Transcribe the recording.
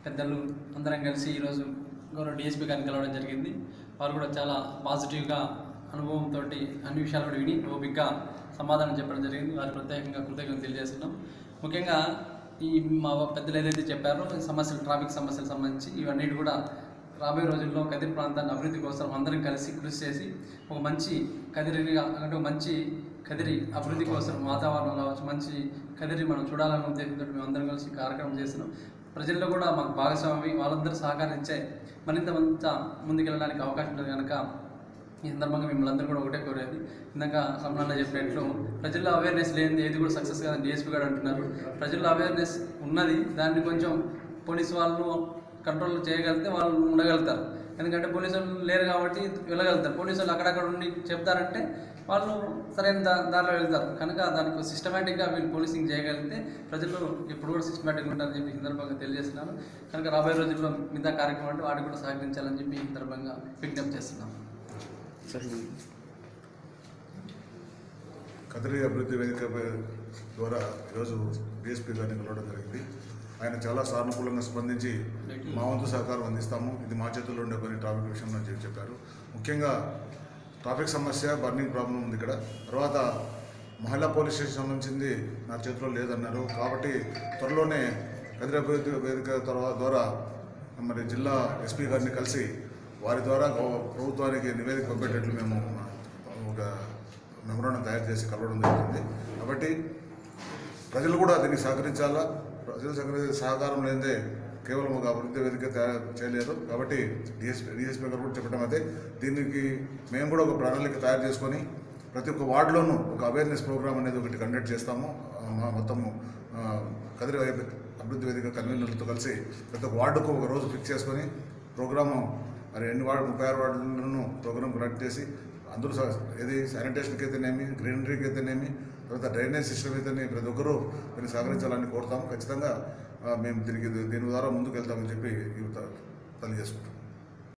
పెద్దలు అందరం కలిసి ఈరోజు గౌరవ డిఎస్పీ గారిని కలవడం జరిగింది వారు కూడా చాలా పాజిటివ్గా అనుభవంతో అన్ని విషయాలు కూడా విని ఓపికగా సమాధానం చెప్పడం జరిగింది వారి ప్రత్యేకంగా కృతజ్ఞతలు తెలియజేస్తున్నాం ముఖ్యంగా ఈ మా పెద్దలు ఏదైతే చెప్పారో ఈ సమస్యలు ట్రాఫిక్ సమస్యలకు సంబంధించి ఇవన్నీ కూడా రాబోయే రోజుల్లో కదిరి ప్రాంతాన్ని అభివృద్ధి కోసం అందరం కలిసి కృషి చేసి ఒక మంచి కదిరిగా అంటే ఒక మంచి కదిరి అభివృద్ధి కోసం వాతావరణం కావచ్చు మంచి కదిరి మనం చూడాలన్న ఉద్దేశంతో మేము అందరం కలిసి ఈ కార్యక్రమం చేస్తున్నాం ప్రజల్లో కూడా మాకు భాగస్వామి వాళ్ళందరూ సహకరించే మరింత మంత ముందుకెళ్ళడానికి అవకాశం ఉంటుంది కనుక ఈ సందర్భంగా మిమ్మల్ని అందరూ కూడా ఒకటే కోరేది ఇందాక రమణన్న చెప్పినట్లు ప్రజల్లో అవేర్నెస్ లేనిది ఏది కూడా సక్సెస్ కాదని డిఎస్పీ గారు అంటున్నారు ప్రజల్లో అవేర్నెస్ ఉన్నది దాన్ని కొంచెం పోలీసు వాళ్ళు కంట్రోల్ చేయగలిగితే వాళ్ళు ఉండగలుగుతారు ఎందుకంటే పోలీసు వాళ్ళు లేరు కాబట్టి వెళ్ళగలుగుతారు పోలీసు వాళ్ళు అక్కడక్కడ ఉండి చెప్తారంటే వాళ్ళు సరైన దా దారిలో వెళ్తారు కనుక దానికి సిస్టమేటిక్గా వీళ్ళు పోలీసింగ్ చేయగలిగితే ప్రజలు ఎప్పుడు కూడా సిస్టమేటిక్గా ఉంటారని చెప్పి ఈ సందర్భంగా తెలియజేస్తున్నాను కనుక రాబోయే రోజుల్లో మిగతా కార్యక్రమం అంటే వాటికి కూడా సహకరించాలని చెప్పి ఈ సందర్భంగా విజ్ఞప్తి చేస్తున్నాను కదిరి అభివృద్ధి వేదిక ద్వారా ఈరోజు డిఎస్పీ గారిని కలవడం జరిగింది ఆయన చాలా సానుకూలంగా స్పందించి మా వంతు సహకారం అందిస్తాము ఇది మా చేతుల్లో ఉండే పని ట్రాఫిక్ విషయంలో అని చెప్పి చెప్పారు ముఖ్యంగా ట్రాఫిక్ సమస్య బర్నింగ్ ప్రాబ్లం ఉంది ఇక్కడ తర్వాత మహిళా పోలీస్ స్టేషన్ సంబంధించింది నా చేతిలో లేదన్నారు కాబట్టి త్వరలోనే కదిరి అభివృద్ధి వేదిక తర్వా- ద్వారా మరి జిల్లా ఎస్పీ గారిని కలిసి వారి ద్వారా గవ- ప్రభుత్వానికి నివేదిక పంపేటట్లు మేము ఒక మెమరాండం తయారు చేసి కలవడం జరుగుతుంది కాబట్టి ప్రజలు కూడా దీనికి సహకరించాలా ప్రజల సహకరి సహకారం లేదే కేవలం ఒక అభివృద్ధి వేదిక తయారు చేయలేరు కాబట్టి డిఎస్పీ డిఎస్పీ గారు కూడా చెప్పడం అయితే దీనికి మేము కూడా ఒక ప్రణాళిక తయారు చేసుకొని ప్రతి ఒక్క వార్డులోనూ ఒక అవేర్నెస్ ప్రోగ్రామ్ అనేది ఒకటి కండక్ట్ చేస్తాము ఆ, మా మొత్తము ఆ, కదిరి వై- అభివృద్ధి వేదిక కన్వీనర్లతో కలిసి ప్రతి ఒక్క వార్డుకు ఒక రోజు ఫిక్స్ చేసుకొని ప్రోగ్రాము మరి ఎన్ని వార్డు ముప్పై ఆరు వార్డులను ప్రోగ్రామ్ కండక్ట్ చేసి అందరూ స- ఏది శానిటేషన్కి అయితేనేమి గ్రీనరీకి అయితేనేమి తర్వాత డ్రైనేజ్ సిస్టమ్ అయితేనే ప్రతి ఒక్కరూ దీన్ని సహకరించాలని కోరుతాం ఖచ్చితంగా ఆ, మేము దీనికి దీని ద్వారా ముందుకు వెళ్తామని చెప్పి యువత తెలియజేసుకుంటాం